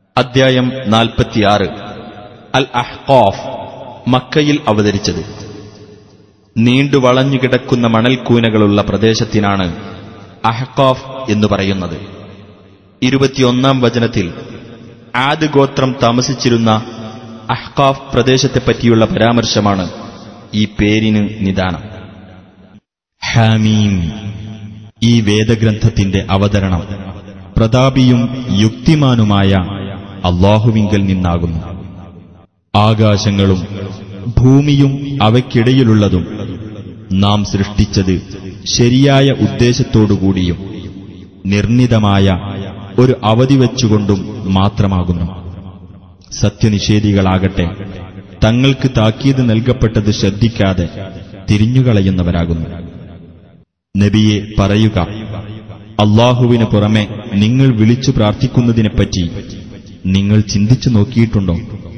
അദ്ധ്യായം നാൽപ്പത്തിയാറ് അൽ അഹ്ഖാഫ് മക്കയിൽ അവതരിച്ചത് നീണ്ടു വളഞ്ഞുകിടക്കുന്ന മണൽക്കൂനകളുള്ള പ്രദേശത്തിനാണ് അഹ്ഖാഫ് എന്ന് പറയുന്നത് ഇരുപത്തിയൊന്നാം വചനത്തിൽ ആദ് ഗോത്രം താമസിച്ചിരുന്ന അഹ്ഖാഫ് പ്രദേശത്തെപ്പറ്റിയുള്ള പരാമർശമാണ് ഈ പേരിന് നിദാനം ഹാമീം ഈ വേദഗ്രന്ഥത്തിന്റെ അവതരണം പ്രതാപിയും യുക്തിമാനുമായ അള്ളാഹുവിങ്കൽ നിന്നാകുന്നു ആകാശങ്ങളും ഭൂമിയും അവയ്ക്കിടയിലുള്ളതും നാം സൃഷ്ടിച്ചത് ശരിയായ ഉദ്ദേശത്തോടുകൂടിയും നിർണിതമായ ഒരു അവധി വെച്ചുകൊണ്ടും മാത്രമാകുന്നു സത്യനിഷേധികളാകട്ടെ തങ്ങൾക്ക് താക്കീത് നൽകപ്പെട്ടത് ശ്രദ്ധിക്കാതെ തിരിഞ്ഞുകളയുന്നവരാകുന്നു നബിയെ പറയുക അള്ളാഹുവിന് പുറമെ നിങ്ങൾ വിളിച്ചു പ്രാർത്ഥിക്കുന്നതിനെപ്പറ്റി നിങ്ങൾ ചിന്തിച്ചു നോക്കിയിട്ടുണ്ടോ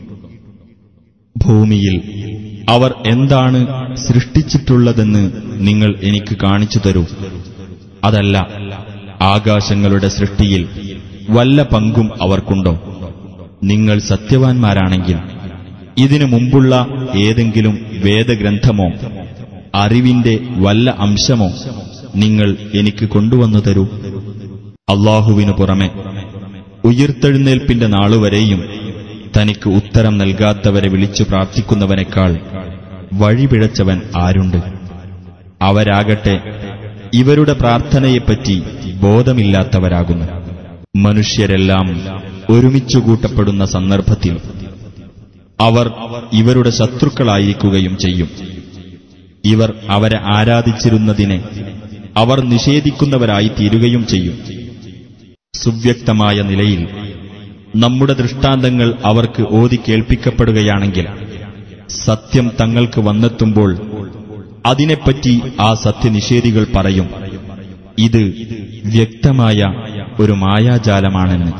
ഭൂമിയിൽ അവർ എന്താണ് സൃഷ്ടിച്ചിട്ടുള്ളതെന്ന് നിങ്ങൾ എനിക്ക് കാണിച്ചു തരൂ അതല്ല ആകാശങ്ങളുടെ സൃഷ്ടിയിൽ വല്ല പങ്കും അവർക്കുണ്ടോ നിങ്ങൾ സത്യവാൻമാരാണെങ്കിൽ ഇതിനു മുമ്പുള്ള ഏതെങ്കിലും വേദഗ്രന്ഥമോ അറിവിന്റെ വല്ല അംശമോ നിങ്ങൾ എനിക്ക് കൊണ്ടുവന്നു തരൂ അള്ളാഹുവിനു പുറമെ ഉയിർത്തെഴുന്നേൽപ്പിന്റെ നാളുവരെയും തനിക്ക് ഉത്തരം നൽകാത്തവരെ വിളിച്ചു പ്രാർത്ഥിക്കുന്നവനേക്കാൾ വഴിപിഴച്ചവൻ ആരുണ്ട് അവരാകട്ടെ ഇവരുടെ പ്രാർത്ഥനയെപ്പറ്റി ബോധമില്ലാത്തവരാകുന്നു മനുഷ്യരെല്ലാം ഒരുമിച്ചു കൂട്ടപ്പെടുന്ന സന്ദർഭത്തിൽ അവർ ഇവരുടെ ശത്രുക്കളായിരിക്കുകയും ചെയ്യും ഇവർ അവരെ ആരാധിച്ചിരുന്നതിനെ അവർ നിഷേധിക്കുന്നവരായി തീരുകയും ചെയ്യും സുവ്യക്തമായ നിലയിൽ നമ്മുടെ ദൃഷ്ടാന്തങ്ങൾ അവർക്ക് ഓതി കേൾപ്പിക്കപ്പെടുകയാണെങ്കിൽ സത്യം തങ്ങൾക്ക് വന്നെത്തുമ്പോൾ അതിനെപ്പറ്റി ആ സത്യനിഷേധികൾ പറയും ഇത് വ്യക്തമായ ഒരു മായാജാലമാണെന്ന്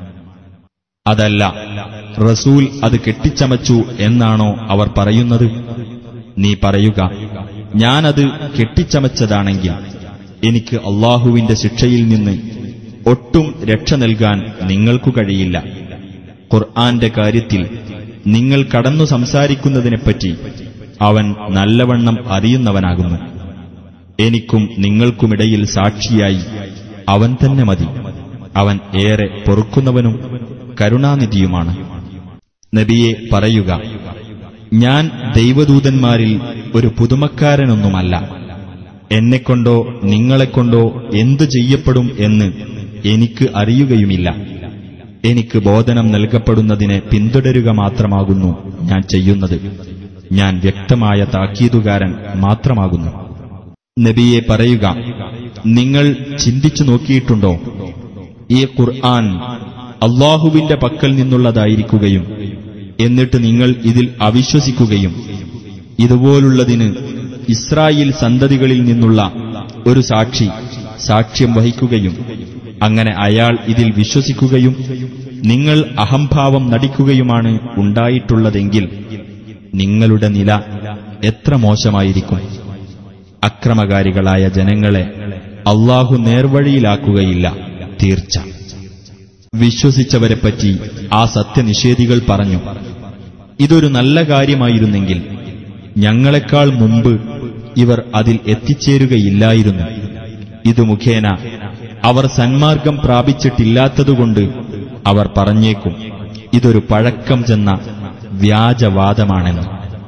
അതല്ല റസൂൽ അത് കെട്ടിച്ചമച്ചു എന്നാണോ അവർ പറയുന്നത് നീ പറയുക ഞാനത് കെട്ടിച്ചമച്ചതാണെങ്കിൽ എനിക്ക് അള്ളാഹുവിന്റെ ശിക്ഷയിൽ നിന്ന് ഒട്ടും രക്ഷ നൽകാൻ നിങ്ങൾക്കു കഴിയില്ല ഖുർആന്റെ കാര്യത്തിൽ നിങ്ങൾ കടന്നു സംസാരിക്കുന്നതിനെപ്പറ്റി അവൻ നല്ലവണ്ണം അറിയുന്നവനാകുന്നു എനിക്കും നിങ്ങൾക്കുമിടയിൽ സാക്ഷിയായി അവൻ തന്നെ മതി അവൻ ഏറെ പൊറുക്കുന്നവനും കരുണാനിധിയുമാണ് നബിയെ പറയുക ഞാൻ ദൈവദൂതന്മാരിൽ ഒരു പുതുമക്കാരനൊന്നുമല്ല എന്നെക്കൊണ്ടോ നിങ്ങളെക്കൊണ്ടോ എന്തു ചെയ്യപ്പെടും എന്ന് എനിക്ക് അറിയുകയുമില്ല എനിക്ക് ബോധനം നൽകപ്പെടുന്നതിനെ പിന്തുടരുക മാത്രമാകുന്നു ഞാൻ ചെയ്യുന്നത് ഞാൻ വ്യക്തമായ താക്കീതുകാരൻ മാത്രമാകുന്നു നബിയെ പറയുക നിങ്ങൾ ചിന്തിച്ചു നോക്കിയിട്ടുണ്ടോ ഈ ഖുർആൻ അള്ളാഹുവിന്റെ പക്കൽ നിന്നുള്ളതായിരിക്കുകയും എന്നിട്ട് നിങ്ങൾ ഇതിൽ അവിശ്വസിക്കുകയും ഇതുപോലുള്ളതിന് ഇസ്രായേൽ സന്തതികളിൽ നിന്നുള്ള ഒരു സാക്ഷി സാക്ഷ്യം വഹിക്കുകയും അങ്ങനെ അയാൾ ഇതിൽ വിശ്വസിക്കുകയും നിങ്ങൾ അഹംഭാവം നടിക്കുകയുമാണ് ഉണ്ടായിട്ടുള്ളതെങ്കിൽ നിങ്ങളുടെ നില എത്ര മോശമായിരിക്കും അക്രമകാരികളായ ജനങ്ങളെ അള്ളാഹു നേർവഴിയിലാക്കുകയില്ല തീർച്ച വിശ്വസിച്ചവരെപ്പറ്റി ആ സത്യനിഷേധികൾ പറഞ്ഞു ഇതൊരു നല്ല കാര്യമായിരുന്നെങ്കിൽ ഞങ്ങളെക്കാൾ മുമ്പ് ഇവർ അതിൽ എത്തിച്ചേരുകയില്ലായിരുന്നു ഇത് മുഖേന അവർ സന്മാർഗം പ്രാപിച്ചിട്ടില്ലാത്തതുകൊണ്ട് അവർ പറഞ്ഞേക്കും ഇതൊരു പഴക്കം ചെന്ന വ്യാജവാദമാണെന്ന്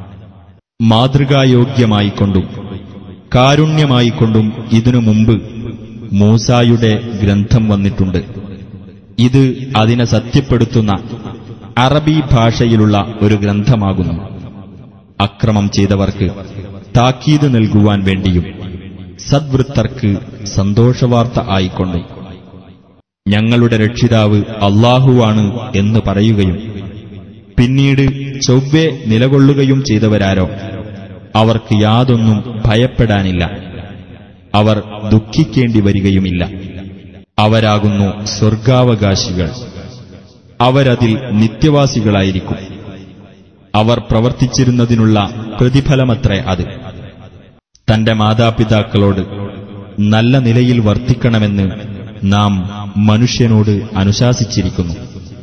മാതൃകായോഗ്യമായിക്കൊണ്ടും കാരുണ്യമായിക്കൊണ്ടും ഇതിനു മുമ്പ് മൂസായുടെ ഗ്രന്ഥം വന്നിട്ടുണ്ട് ഇത് അതിനെ സത്യപ്പെടുത്തുന്ന അറബി ഭാഷയിലുള്ള ഒരു ഗ്രന്ഥമാകുന്നു അക്രമം ചെയ്തവർക്ക് താക്കീത് നൽകുവാൻ വേണ്ടിയും സദ്വൃത്തർക്ക് സന്തോഷവാർത്ത ആയിക്കൊണ്ടും ഞങ്ങളുടെ രക്ഷിതാവ് അള്ളാഹുവാണ് എന്ന് പറയുകയും പിന്നീട് ചൊവ്വെ നിലകൊള്ളുകയും ചെയ്തവരാരോ അവർക്ക് യാതൊന്നും ഭയപ്പെടാനില്ല അവർ ദുഃഖിക്കേണ്ടി വരികയുമില്ല അവരാകുന്നു സ്വർഗാവകാശികൾ അവരതിൽ നിത്യവാസികളായിരിക്കും അവർ പ്രവർത്തിച്ചിരുന്നതിനുള്ള പ്രതിഫലമത്രേ അത് തന്റെ മാതാപിതാക്കളോട് നല്ല നിലയിൽ വർത്തിക്കണമെന്ന് നാം മനുഷ്യനോട് അനുശാസിച്ചിരിക്കുന്നു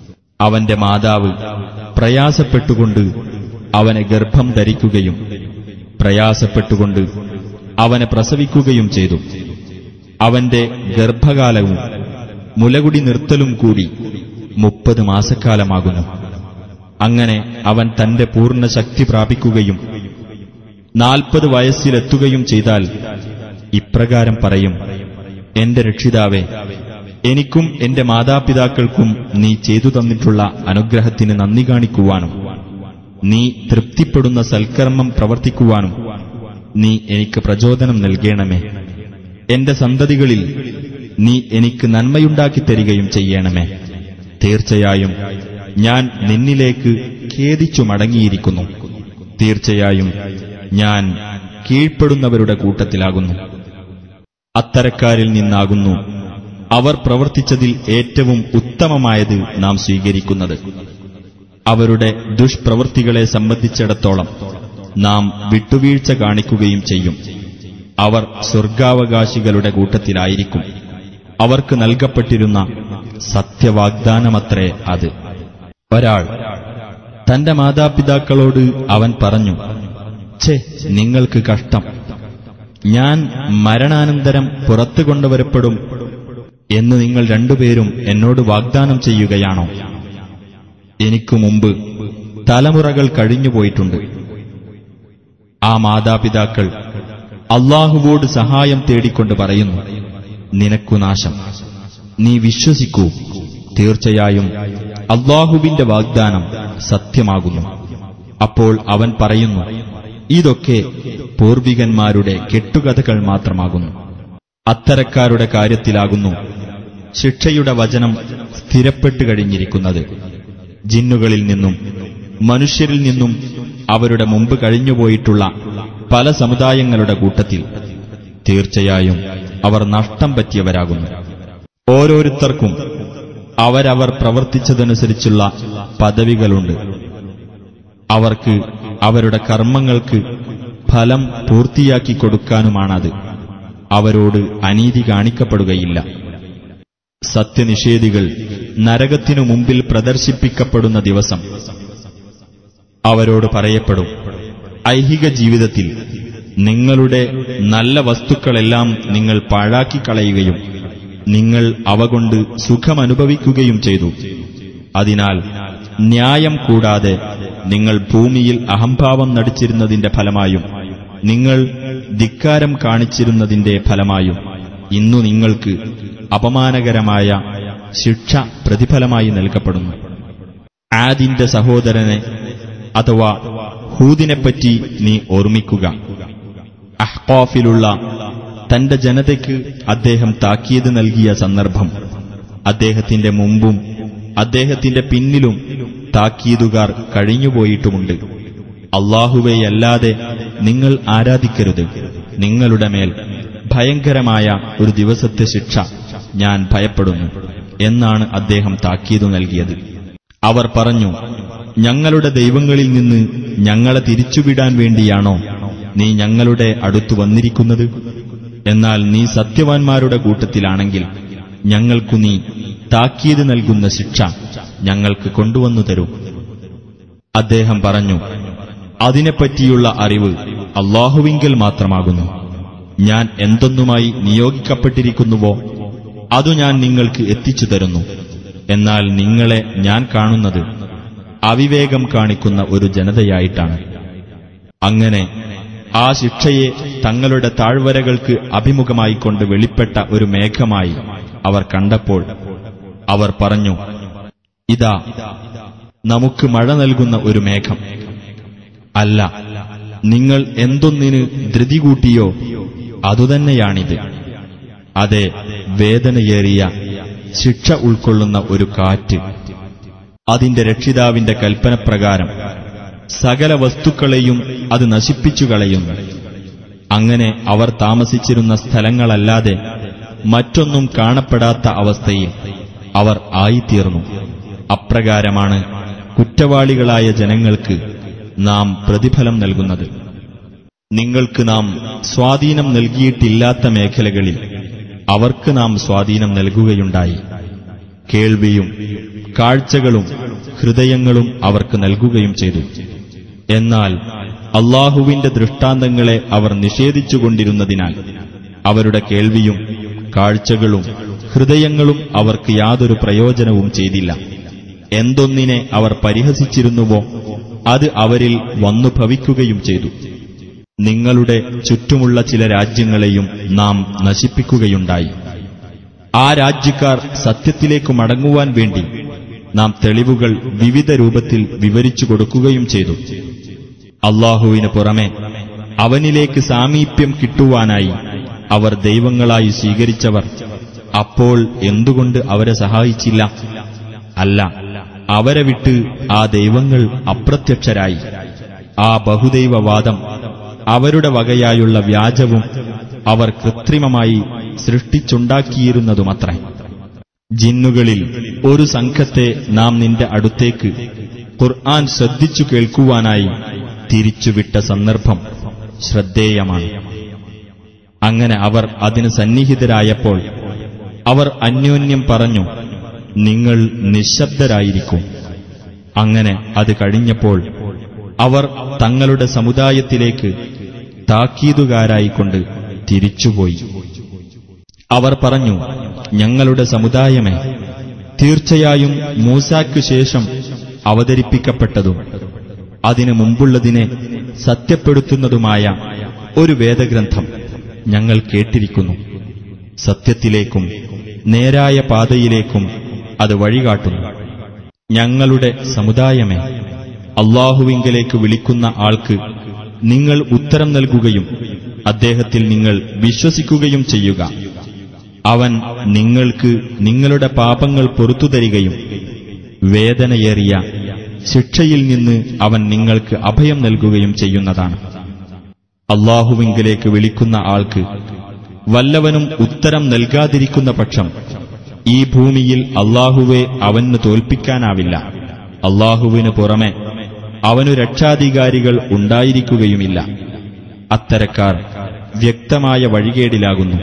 അവന്റെ മാതാവ് പ്രയാസപ്പെട്ടുകൊണ്ട് അവനെ ഗർഭം ധരിക്കുകയും പ്രയാസപ്പെട്ടുകൊണ്ട് അവനെ പ്രസവിക്കുകയും ചെയ്തു അവന്റെ ഗർഭകാലവും മുലകുടി നിർത്തലും കൂടി മുപ്പത് മാസക്കാലമാകുന്നു അങ്ങനെ അവൻ തന്റെ പൂർണ്ണ ശക്തി പ്രാപിക്കുകയും നാൽപ്പത് വയസ്സിലെത്തുകയും ചെയ്താൽ ഇപ്രകാരം പറയും എന്റെ രക്ഷിതാവേ എനിക്കും എന്റെ മാതാപിതാക്കൾക്കും നീ ചെയ്തു തന്നിട്ടുള്ള അനുഗ്രഹത്തിന് നന്ദി കാണിക്കുവാനും നീ തൃപ്തിപ്പെടുന്ന സൽക്കർമ്മം പ്രവർത്തിക്കുവാനും നീ എനിക്ക് പ്രചോദനം നൽകണമേ എന്റെ സന്തതികളിൽ നീ എനിക്ക് നന്മയുണ്ടാക്കി തരികയും ചെയ്യണമേ തീർച്ചയായും ഞാൻ നിന്നിലേക്ക് ഖേദിച്ചു മടങ്ങിയിരിക്കുന്നു തീർച്ചയായും ഞാൻ കീഴ്പ്പെടുന്നവരുടെ കൂട്ടത്തിലാകുന്നു അത്തരക്കാരിൽ നിന്നാകുന്നു അവർ പ്രവർത്തിച്ചതിൽ ഏറ്റവും ഉത്തമമായത് നാം സ്വീകരിക്കുന്നത് അവരുടെ ദുഷ്പ്രവൃത്തികളെ സംബന്ധിച്ചിടത്തോളം നാം വിട്ടുവീഴ്ച കാണിക്കുകയും ചെയ്യും അവർ സ്വർഗാവകാശികളുടെ കൂട്ടത്തിലായിരിക്കും അവർക്ക് നൽകപ്പെട്ടിരുന്ന സത്യവാഗ്ദാനമത്രേ അത് ഒരാൾ തന്റെ മാതാപിതാക്കളോട് അവൻ പറഞ്ഞു ഛേ നിങ്ങൾക്ക് കഷ്ടം ഞാൻ മരണാനന്തരം പുറത്തു കൊണ്ടുവരപ്പെടും എന്ന് നിങ്ങൾ രണ്ടുപേരും എന്നോട് വാഗ്ദാനം ചെയ്യുകയാണോ എനിക്കു മുമ്പ് തലമുറകൾ കഴിഞ്ഞുപോയിട്ടുണ്ട് ആ മാതാപിതാക്കൾ അള്ളാഹുവോട് സഹായം തേടിക്കൊണ്ട് പറയുന്നു നിനക്കു നാശം നീ വിശ്വസിക്കൂ തീർച്ചയായും അള്ളാഹുവിന്റെ വാഗ്ദാനം സത്യമാകുന്നു അപ്പോൾ അവൻ പറയുന്നു ഇതൊക്കെ പൂർവികന്മാരുടെ കെട്ടുകഥകൾ മാത്രമാകുന്നു അത്തരക്കാരുടെ കാര്യത്തിലാകുന്നു ശിക്ഷയുടെ വചനം സ്ഥിരപ്പെട്ടു കഴിഞ്ഞിരിക്കുന്നത് ജിന്നുകളിൽ നിന്നും മനുഷ്യരിൽ നിന്നും അവരുടെ മുമ്പ് കഴിഞ്ഞുപോയിട്ടുള്ള പല സമുദായങ്ങളുടെ കൂട്ടത്തിൽ തീർച്ചയായും അവർ നഷ്ടം പറ്റിയവരാകുന്നു ഓരോരുത്തർക്കും അവരവർ പ്രവർത്തിച്ചതനുസരിച്ചുള്ള പദവികളുണ്ട് അവർക്ക് അവരുടെ കർമ്മങ്ങൾക്ക് ഫലം പൂർത്തിയാക്കി കൊടുക്കാനുമാണത് അവരോട് അനീതി കാണിക്കപ്പെടുകയില്ല സത്യനിഷേധികൾ നരകത്തിനു മുമ്പിൽ പ്രദർശിപ്പിക്കപ്പെടുന്ന ദിവസം അവരോട് പറയപ്പെടും ഐഹിക ജീവിതത്തിൽ നിങ്ങളുടെ നല്ല വസ്തുക്കളെല്ലാം നിങ്ങൾ പാഴാക്കിക്കളയുകയും നിങ്ങൾ അവ കൊണ്ട് സുഖമനുഭവിക്കുകയും ചെയ്തു അതിനാൽ ന്യായം കൂടാതെ നിങ്ങൾ ഭൂമിയിൽ അഹംഭാവം നടിച്ചിരുന്നതിന്റെ ഫലമായും നിങ്ങൾ ധിക്കാരം കാണിച്ചിരുന്നതിന്റെ ഫലമായും ഇന്നു നിങ്ങൾക്ക് അപമാനകരമായ ശിക്ഷ പ്രതിഫലമായി നൽകപ്പെടുന്നു ആദിന്റെ സഹോദരനെ അഥവാ ഹൂദിനെപ്പറ്റി നീ ഓർമ്മിക്കുക അഹ്കാഫിലുള്ള തന്റെ ജനതയ്ക്ക് അദ്ദേഹം താക്കീത് നൽകിയ സന്ദർഭം അദ്ദേഹത്തിന്റെ മുമ്പും അദ്ദേഹത്തിന്റെ പിന്നിലും താക്കീതുകാർ കഴിഞ്ഞുപോയിട്ടുമുണ്ട് അള്ളാഹുവെയല്ലാതെ നിങ്ങൾ ആരാധിക്കരുത് നിങ്ങളുടെ മേൽ ഭയങ്കരമായ ഒരു ദിവസത്തെ ശിക്ഷ ഞാൻ ഭയപ്പെടുന്നു എന്നാണ് അദ്ദേഹം താക്കീതു നൽകിയത് അവർ പറഞ്ഞു ഞങ്ങളുടെ ദൈവങ്ങളിൽ നിന്ന് ഞങ്ങളെ തിരിച്ചുവിടാൻ വേണ്ടിയാണോ നീ ഞങ്ങളുടെ അടുത്തു വന്നിരിക്കുന്നത് എന്നാൽ നീ സത്യവാൻമാരുടെ കൂട്ടത്തിലാണെങ്കിൽ ഞങ്ങൾക്കു നീ താക്കീത് നൽകുന്ന ശിക്ഷ ഞങ്ങൾക്ക് കൊണ്ടുവന്നു തരൂ അദ്ദേഹം പറഞ്ഞു അതിനെപ്പറ്റിയുള്ള അറിവ് അള്ളാഹുവിങ്കൽ മാത്രമാകുന്നു ഞാൻ എന്തൊന്നുമായി നിയോഗിക്കപ്പെട്ടിരിക്കുന്നുവോ അതു ഞാൻ നിങ്ങൾക്ക് എത്തിച്ചു തരുന്നു എന്നാൽ നിങ്ങളെ ഞാൻ കാണുന്നത് അവിവേകം കാണിക്കുന്ന ഒരു ജനതയായിട്ടാണ് അങ്ങനെ ആ ശിക്ഷയെ തങ്ങളുടെ താഴ്വരകൾക്ക് അഭിമുഖമായിക്കൊണ്ട് വെളിപ്പെട്ട ഒരു മേഘമായി അവർ കണ്ടപ്പോൾ അവർ പറഞ്ഞു ഇതാ നമുക്ക് മഴ നൽകുന്ന ഒരു മേഘം അല്ല നിങ്ങൾ എന്തൊന്നിന് ധൃതി കൂട്ടിയോ അതുതന്നെയാണിത് അതെ വേദനയേറിയ ശിക്ഷ ഉൾക്കൊള്ളുന്ന ഒരു കാറ്റ് അതിന്റെ രക്ഷിതാവിന്റെ കൽപ്പനപ്രകാരം സകല വസ്തുക്കളെയും അത് നശിപ്പിച്ചു കളയുന്നു അങ്ങനെ അവർ താമസിച്ചിരുന്ന സ്ഥലങ്ങളല്ലാതെ മറ്റൊന്നും കാണപ്പെടാത്ത അവസ്ഥയിൽ അവർ ആയിത്തീർന്നു അപ്രകാരമാണ് കുറ്റവാളികളായ ജനങ്ങൾക്ക് നാം പ്രതിഫലം നൽകുന്നത് നിങ്ങൾക്ക് നാം സ്വാധീനം നൽകിയിട്ടില്ലാത്ത മേഖലകളിൽ അവർക്ക് നാം സ്വാധീനം നൽകുകയുണ്ടായി കേൾവിയും കാഴ്ചകളും ഹൃദയങ്ങളും അവർക്ക് നൽകുകയും ചെയ്തു എന്നാൽ അള്ളാഹുവിന്റെ ദൃഷ്ടാന്തങ്ങളെ അവർ നിഷേധിച്ചുകൊണ്ടിരുന്നതിനാൽ അവരുടെ കേൾവിയും കാഴ്ചകളും ഹൃദയങ്ങളും അവർക്ക് യാതൊരു പ്രയോജനവും ചെയ്തില്ല എന്തൊന്നിനെ അവർ പരിഹസിച്ചിരുന്നുവോ അത് അവരിൽ വന്നു ഭവിക്കുകയും ചെയ്തു നിങ്ങളുടെ ചുറ്റുമുള്ള ചില രാജ്യങ്ങളെയും നാം നശിപ്പിക്കുകയുണ്ടായി ആ രാജ്യക്കാർ സത്യത്തിലേക്ക് മടങ്ങുവാൻ വേണ്ടി നാം തെളിവുകൾ വിവിധ രൂപത്തിൽ വിവരിച്ചു കൊടുക്കുകയും ചെയ്തു അള്ളാഹുവിന് പുറമെ അവനിലേക്ക് സാമീപ്യം കിട്ടുവാനായി അവർ ദൈവങ്ങളായി സ്വീകരിച്ചവർ അപ്പോൾ എന്തുകൊണ്ട് അവരെ സഹായിച്ചില്ല അല്ല അവരെ വിട്ട് ആ ദൈവങ്ങൾ അപ്രത്യക്ഷരായി ആ ബഹുദൈവവാദം അവരുടെ വകയായുള്ള വ്യാജവും അവർ കൃത്രിമമായി സൃഷ്ടിച്ചുണ്ടാക്കിയിരുന്നതുമത്രേ ജിന്നുകളിൽ ഒരു സംഘത്തെ നാം നിന്റെ അടുത്തേക്ക് ഖുർആൻ ശ്രദ്ധിച്ചു കേൾക്കുവാനായി തിരിച്ചുവിട്ട സന്ദർഭം ശ്രദ്ധേയമാണ് അങ്ങനെ അവർ അതിന് സന്നിഹിതരായപ്പോൾ അവർ അന്യോന്യം പറഞ്ഞു നിങ്ങൾ നിശബ്ദരായിരിക്കും അങ്ങനെ അത് കഴിഞ്ഞപ്പോൾ അവർ തങ്ങളുടെ സമുദായത്തിലേക്ക് താക്കീതുകാരായിക്കൊണ്ട് തിരിച്ചുപോയി അവർ പറഞ്ഞു ഞങ്ങളുടെ സമുദായമേ തീർച്ചയായും മൂസാക്കു ശേഷം അവതരിപ്പിക്കപ്പെട്ടതും അതിനു മുമ്പുള്ളതിനെ സത്യപ്പെടുത്തുന്നതുമായ ഒരു വേദഗ്രന്ഥം ഞങ്ങൾ കേട്ടിരിക്കുന്നു സത്യത്തിലേക്കും നേരായ പാതയിലേക്കും അത് വഴികാട്ടുന്നു ഞങ്ങളുടെ സമുദായമേ അള്ളാഹുവിങ്കലേക്ക് വിളിക്കുന്ന ആൾക്ക് നിങ്ങൾ ഉത്തരം നൽകുകയും അദ്ദേഹത്തിൽ നിങ്ങൾ വിശ്വസിക്കുകയും ചെയ്യുക അവൻ നിങ്ങൾക്ക് നിങ്ങളുടെ പാപങ്ങൾ പൊറത്തു തരികയും വേദനയേറിയ ശിക്ഷയിൽ നിന്ന് അവൻ നിങ്ങൾക്ക് അഭയം നൽകുകയും ചെയ്യുന്നതാണ് അള്ളാഹുവിങ്കിലേക്ക് വിളിക്കുന്ന ആൾക്ക് വല്ലവനും ഉത്തരം നൽകാതിരിക്കുന്ന പക്ഷം ഈ ഭൂമിയിൽ അള്ളാഹുവെ അവന് തോൽപ്പിക്കാനാവില്ല അള്ളാഹുവിനു പുറമെ അവനു രക്ഷാധികാരികൾ ഉണ്ടായിരിക്കുകയുമില്ല അത്തരക്കാർ വ്യക്തമായ വഴികേടിലാകുന്നു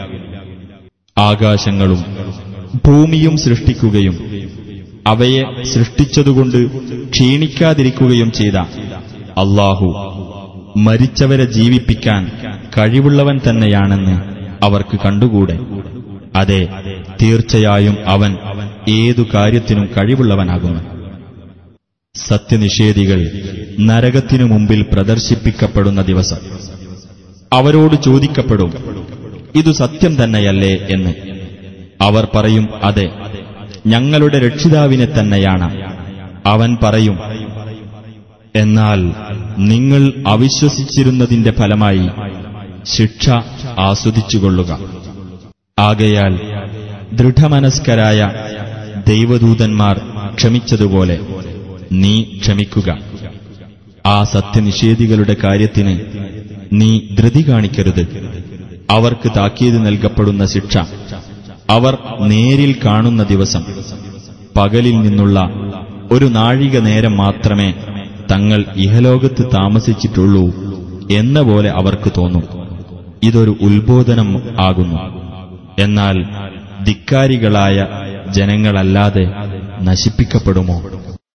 ആകാശങ്ങളും ഭൂമിയും സൃഷ്ടിക്കുകയും അവയെ സൃഷ്ടിച്ചതുകൊണ്ട് ക്ഷീണിക്കാതിരിക്കുകയും ചെയ്ത അള്ളാഹു മരിച്ചവരെ ജീവിപ്പിക്കാൻ കഴിവുള്ളവൻ തന്നെയാണെന്ന് അവർക്ക് കണ്ടുകൂടെ അതെ തീർച്ചയായും അവൻ ഏതു കാര്യത്തിനും കഴിവുള്ളവനാകുന്നു സത്യനിഷേധികൾ നരകത്തിനു മുമ്പിൽ പ്രദർശിപ്പിക്കപ്പെടുന്ന ദിവസം അവരോട് ചോദിക്കപ്പെടും ഇതു സത്യം തന്നെയല്ലേ എന്ന് അവർ പറയും അതെ ഞങ്ങളുടെ രക്ഷിതാവിനെ തന്നെയാണ് അവൻ പറയും എന്നാൽ നിങ്ങൾ അവിശ്വസിച്ചിരുന്നതിന്റെ ഫലമായി ശിക്ഷ ആസ്വദിച്ചുകൊള്ളുക ആകയാൽ ദൃഢമനസ്കരായ ദൈവദൂതന്മാർ ക്ഷമിച്ചതുപോലെ നീ ക്ഷമിക്കുക ആ സത്യനിഷേധികളുടെ കാര്യത്തിന് നീ ധൃതി കാണിക്കരുത് അവർക്ക് താക്കീത് നൽകപ്പെടുന്ന ശിക്ഷ അവർ നേരിൽ കാണുന്ന ദിവസം പകലിൽ നിന്നുള്ള ഒരു നാഴിക നേരം മാത്രമേ തങ്ങൾ ഇഹലോകത്ത് താമസിച്ചിട്ടുള്ളൂ എന്ന പോലെ അവർക്ക് തോന്നും ഇതൊരു ഉത്ബോധനം ആകുന്നു എന്നാൽ ധിക്കാരികളായ ജനങ്ങളല്ലാതെ നശിപ്പിക്കപ്പെടുമോ